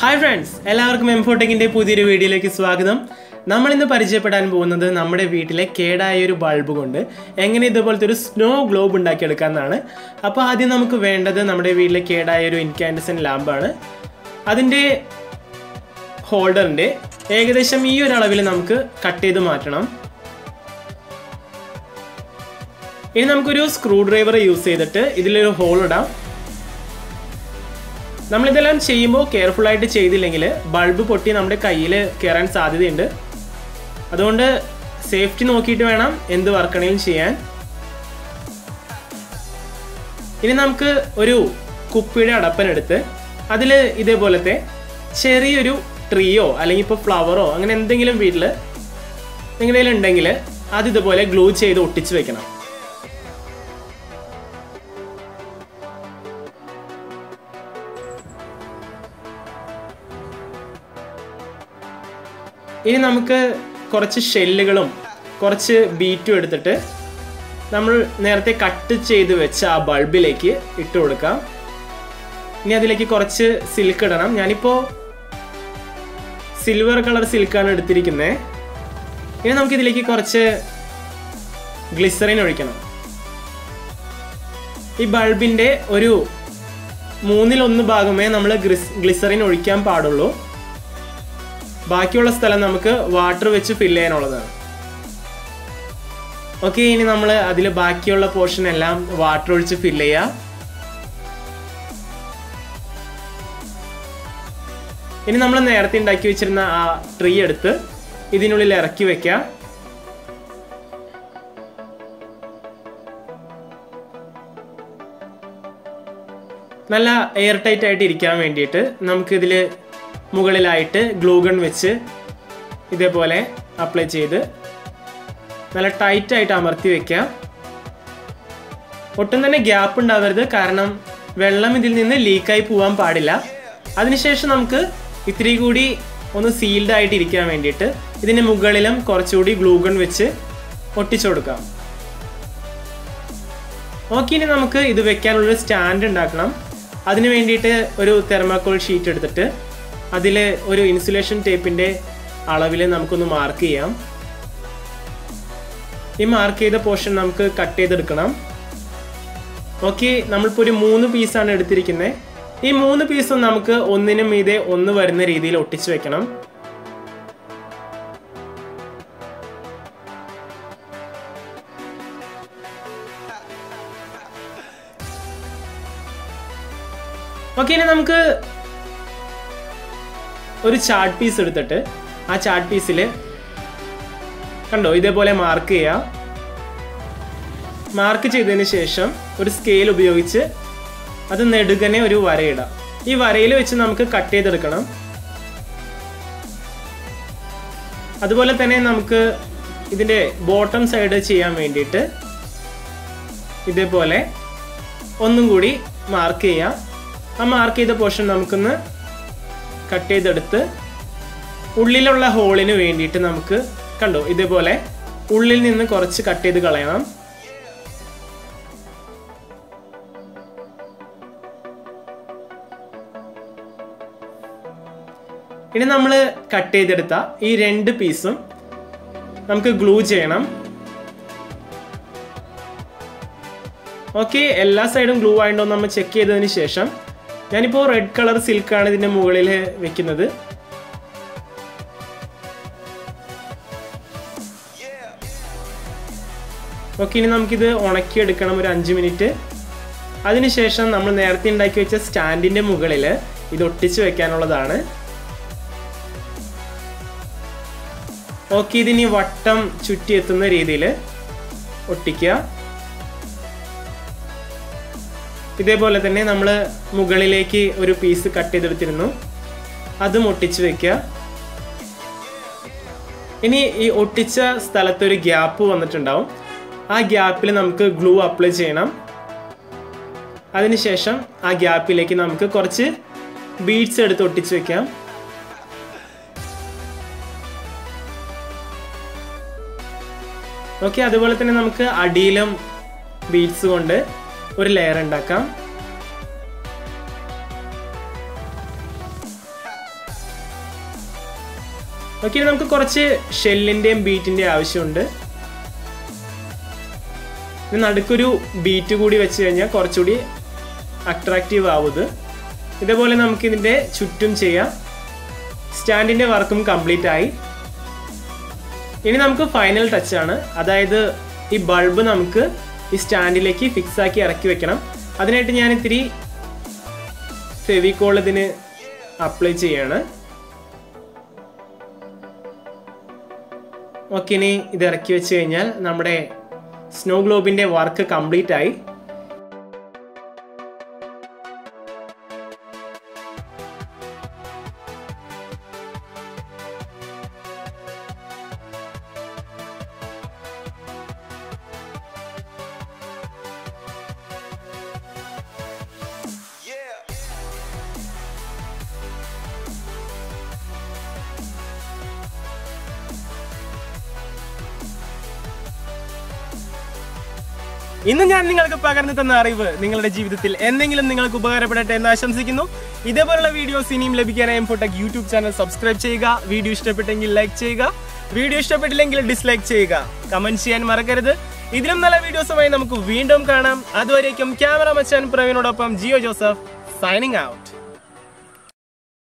hi friends എല്ലാവർക്കും എംഫോടെക്കിൻ്റെ പുതിയൊരു വീഡിയോയിലേക്ക് സ്വാഗതം നമ്മൾ ഇന്ന് പരിചയപ്പെടാൻ പോകുന്നത് നമ്മുടെ വീട്ടിലെ കേടായ ഒരു ബൾബ് കൊണ്ട് എങ്ങനെ ഇതുപോലത്തെ ഒരു സ്നോ ഗ്ലോബ് ഉണ്ടാക്കിയെടുക്കാമെന്നാണ് അപ്പോൾ ആദ്യം നമുക്ക് വേണ്ടത് നമ്മുടെ വീട്ടിലെ കേടായ ഒരു ഇൻകാൻഡസൻ ലാമ്പാണ് അതിൻ്റെ ഹോൾഡറിൻ്റെ ഏകദേശം ഈ ഒരു അളവിൽ നമുക്ക് കട്ട് ചെയ്ത് മാറ്റണം ഇനി നമുക്കൊരു സ്ക്രൂ ഡ്രൈവർ യൂസ് ചെയ്തിട്ട് ഇതിലൊരു ഹോൾ ഇടാം നമ്മളിതെല്ലാം ചെയ്യുമ്പോൾ കെയർഫുൾ ആയിട്ട് ചെയ്തില്ലെങ്കിൽ ബൾബ് പൊട്ടി നമ്മുടെ കയ്യിൽ കയറാൻ സാധ്യതയുണ്ട് അതുകൊണ്ട് സേഫ്റ്റി നോക്കിയിട്ട് വേണം എന്ത് വർക്കണേലും ചെയ്യാൻ ഇനി നമുക്ക് ഒരു കുപ്പിയുടെ അടപ്പനെടുത്ത് അതിൽ ഇതേപോലത്തെ ചെറിയൊരു ട്രീയോ അല്ലെങ്കിൽ ഇപ്പോൾ ഫ്ലവറോ അങ്ങനെ എന്തെങ്കിലും വീട്ടിൽ എന്തെങ്കിലും ഉണ്ടെങ്കിൽ അത് ഇതുപോലെ ഗ്ലൂ ചെയ്ത് ഒട്ടിച്ച് വെക്കണം ഇനി നമുക്ക് കുറച്ച് ഷെല്ലുകളും കുറച്ച് ബീറ്റും എടുത്തിട്ട് നമ്മൾ നേരത്തെ കട്ട് ചെയ്ത് വെച്ച ആ ബൾബിലേക്ക് ഇട്ട് കൊടുക്കാം ഇനി അതിലേക്ക് കുറച്ച് സിൽക്ക് ഇടണം ഞാനിപ്പോൾ സിൽവർ കളർ സിൽക്കാണ് എടുത്തിരിക്കുന്നത് ഇനി നമുക്ക് ഇതിലേക്ക് കുറച്ച് ഗ്ലിസറിൻ ഒഴിക്കണം ഈ ബൾബിൻ്റെ ഒരു മൂന്നിലൊന്ന് ഭാഗമേ നമ്മൾ ഗ്ലിസറിൻ ഒഴിക്കാൻ പാടുള്ളൂ ബാക്കിയുള്ള സ്ഥലം നമുക്ക് വാട്ടർ വെച്ച് ഫില്ല് ചെയ്യാനുള്ളതാണ് ഓക്കെ ഇനി നമ്മൾ അതിൽ ബാക്കിയുള്ള പോർഷൻ എല്ലാം വാട്ടർ ഒഴിച്ച് ഫില്ല് ചെയ്യുക ഇനി നമ്മൾ നേരത്തെ ഉണ്ടാക്കി വെച്ചിരുന്ന ആ ട്രീ എടുത്ത് ഇതിനുള്ളിൽ ഇറക്കി വെക്കുക നല്ല എയർ ടൈറ്റ് ആയിട്ട് ഇരിക്കാൻ വേണ്ടിയിട്ട് നമുക്കിതിൽ മുകളിലായിട്ട് ഗ്ലൂഗൺ വെച്ച് ഇതേപോലെ അപ്ലൈ ചെയ്ത് നല്ല ടൈറ്റ് ആയിട്ട് അമർത്തി വെക്കുക ഒട്ടും തന്നെ ഗ്യാപ്പ് ഉണ്ടാവരുത് കാരണം വെള്ളം ഇതിൽ നിന്ന് ലീക്കായി പോകാൻ പാടില്ല അതിനുശേഷം നമുക്ക് ഇത്തിരി കൂടി ഒന്ന് സീൽഡ് ആയിട്ട് ഇരിക്കാൻ വേണ്ടിയിട്ട് ഇതിന് മുകളിലും കുറച്ചുകൂടി ഗ്ലൂഗൺ വെച്ച് ഒട്ടിച്ചു കൊടുക്കാം ഓക്കെ ഇനി നമുക്ക് ഇത് വെക്കാനുള്ളൊരു സ്റ്റാൻഡ് ഉണ്ടാക്കണം അതിന് വേണ്ടിയിട്ട് ഒരു തെർമാക്കോൾ ഷീറ്റ് എടുത്തിട്ട് അതിൽ ഒരു ഇൻസുലേഷൻ ടേപ്പിൻ്റെ അളവിൽ നമുക്കൊന്ന് മാർക്ക് ചെയ്യാം ഈ മാർക്ക് ചെയ്ത പോർഷൻ നമുക്ക് കട്ട് ചെയ്തെടുക്കണം ഓക്കെ നമ്മളിപ്പോൾ ഒരു മൂന്ന് പീസാണ് എടുത്തിരിക്കുന്നത് ഈ മൂന്ന് പീസും നമുക്ക് ഒന്നിനും മീതെ ഒന്ന് വരുന്ന രീതിയിൽ ഒട്ടിച്ചു വെക്കണം ഓക്കെ ഇനി നമുക്ക് ഒരു ചാർട്ട് പീസ് എടുത്തിട്ട് ആ ചാർട്ട് പീസിൽ കണ്ടോ ഇതേപോലെ മാർക്ക് ചെയ്യുക മാർക്ക് ചെയ്തതിന് ശേഷം ഒരു സ്കെയിൽ ഉപയോഗിച്ച് അത് നെടുകനെ ഒരു വരയിടാം ഈ വരയിൽ വെച്ച് നമുക്ക് കട്ട് ചെയ്തെടുക്കണം അതുപോലെ തന്നെ നമുക്ക് ഇതിൻ്റെ ബോട്ടം സൈഡ് ചെയ്യാൻ വേണ്ടിയിട്ട് ഇതേപോലെ ഒന്നും കൂടി മാർക്ക് ചെയ്യാം ആ മാർക്ക് ചെയ്ത പോർഷൻ നമുക്കൊന്ന് കട്ട് ചെയ്തെടുത്ത് ഉള്ളിലുള്ള ഹോളിന് വേണ്ടിയിട്ട് നമുക്ക് കണ്ടോ ഇതേപോലെ ഉള്ളിൽ നിന്ന് കുറച്ച് കട്ട് ചെയ്ത് കളയണം ഇനി നമ്മൾ കട്ട് ചെയ്തെടുത്ത ഈ രണ്ട് പീസും നമുക്ക് ഗ്ലൂ ചെയ്യണം ഓക്കെ എല്ലാ സൈഡും ഗ്ലൂ ആയിട്ടുണ്ടോ നമ്മൾ ചെക്ക് ചെയ്തതിന് ശേഷം ഞാനിപ്പോൾ റെഡ് കളർ സിൽക്കാണ് ഇതിൻ്റെ മുകളിൽ വെക്കുന്നത് ഓക്കെ ഇനി നമുക്കിത് ഉണക്കിയെടുക്കണം ഒരു അഞ്ച് മിനിറ്റ് അതിനുശേഷം നമ്മൾ നേരത്തെ ഉണ്ടാക്കി വെച്ച സ്റ്റാൻഡിൻ്റെ മുകളിൽ ഇത് ഒട്ടിച്ച് വെക്കാനുള്ളതാണ് ഓക്കെ ഇതിനി വട്ടം ചുറ്റി എത്തുന്ന രീതിയിൽ ഒട്ടിക്കുക ഇതേപോലെ തന്നെ നമ്മൾ മുകളിലേക്ക് ഒരു പീസ് കട്ട് ചെയ്തെടുത്തിരുന്നു അതും ഒട്ടിച്ച് വെക്കുക ഇനി ഈ ഒട്ടിച്ച സ്ഥലത്ത് ഒരു ഗ്യാപ്പ് വന്നിട്ടുണ്ടാവും ആ ഗ്യാപ്പിൽ നമുക്ക് ഗ്ലൂ അപ്ലൈ ചെയ്യണം അതിനുശേഷം ആ ഗ്യാപ്പിലേക്ക് നമുക്ക് കുറച്ച് ബീഡ്സ് എടുത്ത് ഒട്ടിച്ച് വെക്കാം ഓക്കെ അതുപോലെ തന്നെ നമുക്ക് അടിയിലും ബീഡ്സ് കൊണ്ട് ഒരു ലെയർ ഉണ്ടാക്കാം ഓക്കെ ഇനി നമുക്ക് കുറച്ച് ഷെല്ലിൻ്റെയും ബീറ്റിൻ്റെയും ആവശ്യമുണ്ട് ഇനി നടുക്കൊരു ബീറ്റ് കൂടി വെച്ച് കഴിഞ്ഞാൽ കുറച്ചുകൂടി അട്രാക്റ്റീവ് ആവും ഇത് ഇതേപോലെ നമുക്ക് ഇതിൻ്റെ ചുറ്റും ചെയ്യാം സ്റ്റാൻഡിൻ്റെ വർക്കും കംപ്ലീറ്റ് ആയി ഇനി നമുക്ക് ഫൈനൽ ടച്ച് ആണ് അതായത് ഈ ബൾബ് നമുക്ക് ഈ സ്റ്റാൻഡിലേക്ക് ഫിക്സ് ആക്കി ഇറക്കി വെക്കണം അതിനായിട്ട് ഞാൻ ഇത്തിരി ഫെവിക്കോൾ ഇതിന് അപ്ലൈ ചെയ്യാണ് ഓക്കെ ഇനി ഇത് ഇറക്കി വെച്ച് കഴിഞ്ഞാൽ നമ്മുടെ സ്നോ ഗ്ലോബിൻ്റെ വർക്ക് കംപ്ലീറ്റ് ആയി ഇന്ന് ഞാൻ നിങ്ങൾക്ക് പകർന്നു തന്ന അറിവ് നിങ്ങളുടെ ജീവിതത്തിൽ എന്തെങ്കിലും നിങ്ങൾക്ക് ഉപകാരപ്പെടട്ടെ എന്ന് ആശംസിക്കുന്നു ഇതേപോലുള്ള വീഡിയോസ് ഇനിയും ലഭിക്കാനായി എംഫോടെക് യൂട്യൂബ് ചാനൽ സബ്സ്ക്രൈബ് ചെയ്യുക വീഡിയോ ഇഷ്ടപ്പെട്ടെങ്കിൽ ലൈക്ക് ചെയ്യുക വീഡിയോ ഇഷ്ടപ്പെട്ടില്ലെങ്കിൽ ഡിസ്ലൈക്ക് ചെയ്യുക കമന്റ് ചെയ്യാൻ മറക്കരുത് ഇതിലും നല്ല വീഡിയോസുമായി നമുക്ക് വീണ്ടും കാണാം അതുവരേക്കും ക്യാമറ മച്ചാൻ പ്രവീണോടൊപ്പം ജിയോ ജോസഫ് സൈനിങ് ഔട്ട്